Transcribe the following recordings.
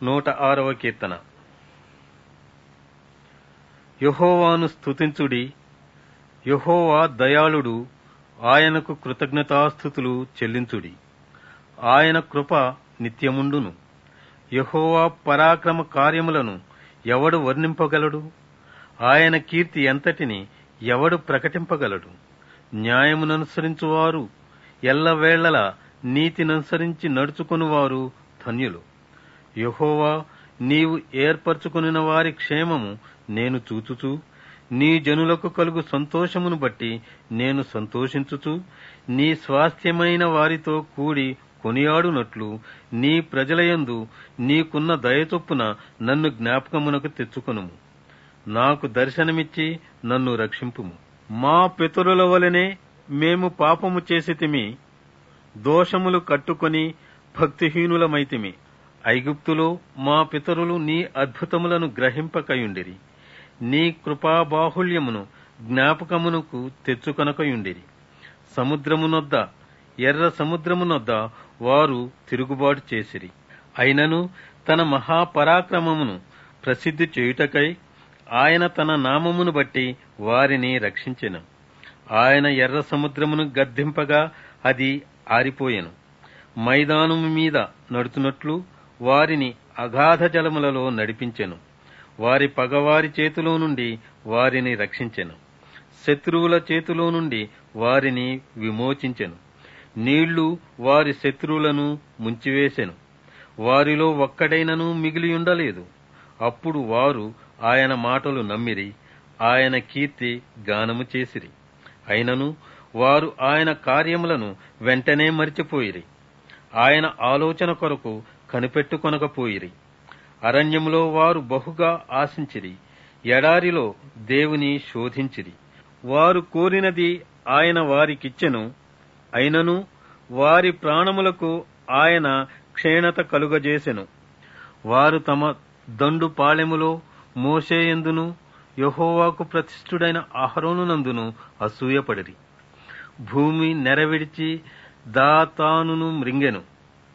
నూట ఆరవ కీర్తన యహోవాను స్తుతించుడి యహోవా దయాళుడు ఆయనకు కృతజ్ఞతాస్థుతులు చెల్లించుడి ఆయన కృప నిత్యముండును యహోవా పరాక్రమ కార్యములను ఎవడు వర్ణింపగలడు ఆయన కీర్తి ఎంతటిని ఎవడు ప్రకటింపగలడు న్యాయముననుసరించువారు ఎల్లవేళలా నీతిననుసరించి నడుచుకునివారు ధన్యులు యహోవా నీవు ఏర్పరచుకునిన వారి క్షేమము నేను చూచుచూ నీ జనులకు కలుగు సంతోషమును బట్టి నేను సంతోషించుచు నీ స్వాస్థ్యమైన వారితో కూడి కొనియాడునట్లు నీ ప్రజలయందు నీకున్న దయచొప్పున నన్ను జ్ఞాపకమునకు తెచ్చుకొనుము నాకు దర్శనమిచ్చి నన్ను రక్షింపుము మా పితరుల వలనే మేము పాపము చేసితిమి దోషములు కట్టుకొని భక్తిహీనులమైతిమి ఐగుప్తులో మా పితరులు నీ అద్భుతములను గ్రహింపకయుండిరి నీ కృపాబాహుళ్యమును జ్ఞాపకమునకు తెచ్చుకొనకయుండిరి సముద్రమునొద్ద ఎర్ర సముద్రమునొద్ద వారు తిరుగుబాటు చేసిరి అయినను తన మహాపరాక్రమమును ప్రసిద్ధి చేయుటకై ఆయన తన నామమును బట్టి వారిని రక్షించెను ఆయన ఎర్ర సముద్రమును గద్దింపగా అది ఆరిపోయెను మైదానము మీద నడుచునట్లు వారిని అగాధ జలములలో నడిపించెను వారి పగవారి చేతిలో నుండి వారిని రక్షించెను శత్రువుల చేతిలో నుండి వారిని విమోచించెను నీళ్లు వారి శత్రువులను ముంచివేసెను వారిలో ఒక్కడైనను మిగిలియుండలేదు అప్పుడు వారు ఆయన మాటలు నమ్మిరి ఆయన కీర్తి గానము చేసిరి అయినను వారు ఆయన కార్యములను వెంటనే మరిచిపోయిరి ఆయన ఆలోచన కొరకు కనిపెట్టుకొనకపోయిరి అరణ్యములో వారు బహుగా ఆశించిరి ఎడారిలో దేవుని శోధించిరి వారు కోరినది ఆయన వారికిచ్చెను అయినను వారి ప్రాణములకు ఆయన క్షీణత కలుగజేసెను వారు తమ దండు పాళెములో మోషేయందును యహోవాకు ప్రతిష్ఠుడైన అహరోనునందును అసూయపడిరి భూమి నెరవిడిచి దాతానును మృంగెను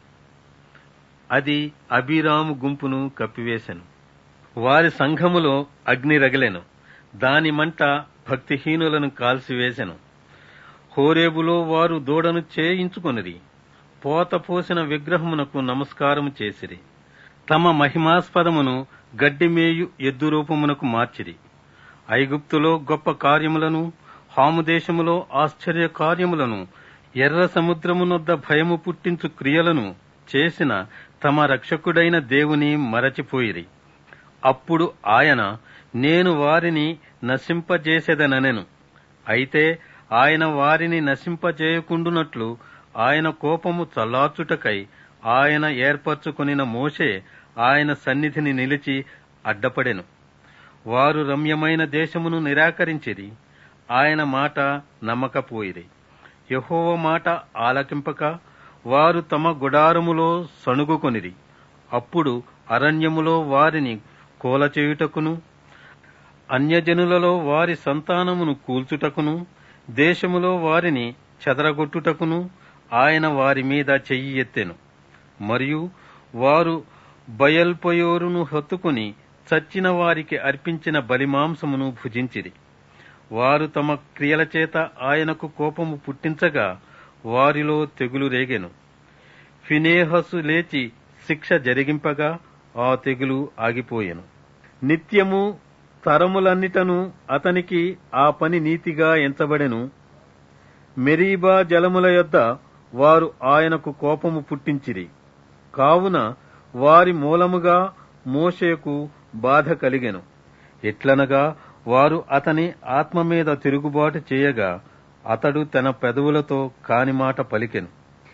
అది అభిరాము గుంపును కప్పివేశెను వారి సంఘములో అగ్ని రగిలెను దాని మంట భక్తిహీనులను కాల్సివేశెను హోరేబులో వారు దూడను చేయించుకొనిరి పోత పోసిన విగ్రహమునకు నమస్కారము చేసిరి తమ మహిమాస్పదమును గడ్డిమేయు ఎద్దు రూపమునకు మార్చిరి ఐగుప్తులో గొప్ప కార్యములను హాముదేశములో ఆశ్చర్య కార్యములను ఎర్ర సముద్రమునొద్ద భయము పుట్టించు క్రియలను చేసిన తమ రక్షకుడైన దేవుని మరచిపోయిరి అప్పుడు ఆయన నేను వారిని నశింపజేసేదనెను అయితే ఆయన వారిని నశింపజేయకుండునట్లు ఆయన కోపము చల్లార్చుటకై ఆయన ఏర్పరచుకొనిన మోషే ఆయన సన్నిధిని నిలిచి అడ్డపడెను వారు రమ్యమైన దేశమును నిరాకరించిరి ఆయన మాట నమ్మకపోయిరి యహోవ మాట ఆలకింపక వారు తమ గుడారములో సణుగుకొనిరి అప్పుడు అరణ్యములో వారిని కోలచేయుటకును అన్యజనులలో వారి సంతానమును కూల్చుటకును దేశములో వారిని చెదరగొట్టుటకును ఆయన వారి మీద చెయ్యి ఎత్తెను మరియు వారు బయల్పయోరును హత్తుకుని చచ్చిన వారికి అర్పించిన బలిమాంసమును భుజించిరి వారు తమ క్రియల చేత ఆయనకు కోపము పుట్టించగా వారిలో తెగులు రేగెను ఫినేహసు లేచి శిక్ష జరిగింపగా ఆ తెగులు ఆగిపోయెను నిత్యము తరములన్నిటను అతనికి ఆ పని నీతిగా ఎంచబడెను మెరీబా జలముల యొద్ద వారు ఆయనకు కోపము పుట్టించిరి కావున వారి మూలముగా మోషేకు బాధ కలిగెను ఎట్లనగా వారు అతని ఆత్మ మీద తిరుగుబాటు చేయగా అతడు తన పెదవులతో కాని మాట పలికెను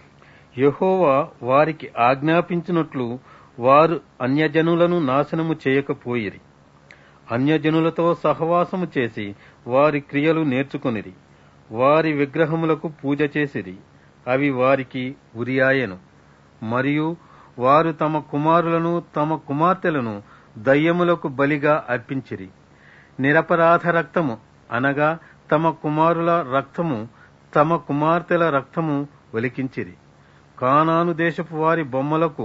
యహోవా వారికి ఆజ్ఞాపించినట్లు వారు అన్యజనులను నాశనము చేయకపోయిరి అన్యజనులతో సహవాసము చేసి వారి క్రియలు నేర్చుకొనిరి వారి విగ్రహములకు పూజ చేసిరి అవి వారికి ఉరియాయెను మరియు వారు తమ కుమారులను తమ కుమార్తెలను దయ్యములకు బలిగా అర్పించిరి నిరపరాధ రక్తము అనగా తమ కుమారుల రక్తము తమ కుమార్తెల రక్తము ఒలికించిరి కానాను దేశపు వారి బొమ్మలకు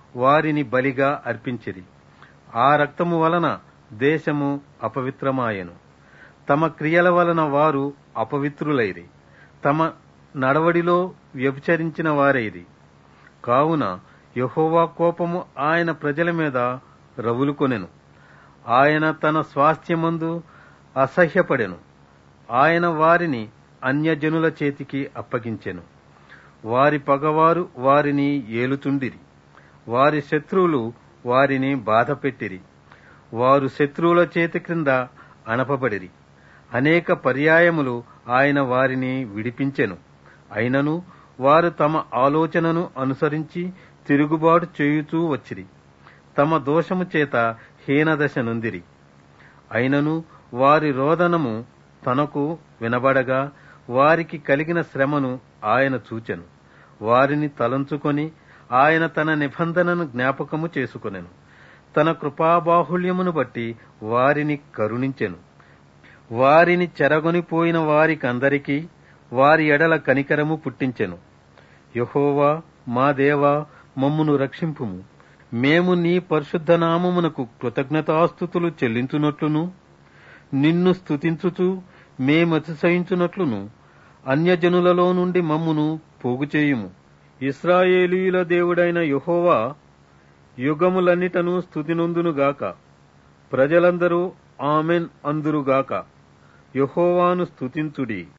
వారిని బలిగా అర్పించిరి ఆ రక్తము వలన దేశము అపవిత్రమాయెను తమ క్రియల వలన వారు అపవిత్రులైరి తమ నడవడిలో వ్యభిచరించిన వారైరి కావున యెహోవా కోపము ఆయన ప్రజల మీద రవులుకొనెను ఆయన తన స్వాస్థ్యమందు అసహ్యపడెను ఆయన వారిని అన్యజనుల చేతికి అప్పగించెను వారి పగవారు వారిని ఏలుచుండిరి వారి శత్రువులు వారిని బాధపెట్టిరి వారు శత్రువుల చేతి క్రింద అణపబడిరి అనేక పర్యాయములు ఆయన వారిని విడిపించెను అయినను వారు తమ ఆలోచనను అనుసరించి తిరుగుబాటు చేయుచూ వచ్చిరి తమ దోషము చేత హీనదశ నొందిరి అయినను వారి రోదనము తనకు వినబడగా వారికి కలిగిన శ్రమను ఆయన చూచెను వారిని తలంచుకొని ఆయన తన నిబంధనను జ్ఞాపకము చేసుకొనెను తన కృపాబాహుళ్యమును బట్టి వారిని కరుణించెను వారిని చెరగొనిపోయిన వారికందరికీ వారి ఎడల కనికరము పుట్టించెను యహోవా మా దేవా మమ్మును రక్షింపుము మేము నీ పరిశుద్ధ నామమునకు కృతజ్ఞతాస్థుతులు చెల్లించునట్లును నిన్ను స్తుతించుచు మేమతిశయించునట్లును అన్యజనులలో నుండి మమ్మును పోగుచేయుము ఇస్రాయేలీల దేవుడైన యహోవా యుగములన్నిటను స్తుతినొందునుగాక ప్రజలందరూ ఆమెన్ అందురుగాక యహోవాను స్తుతించుడి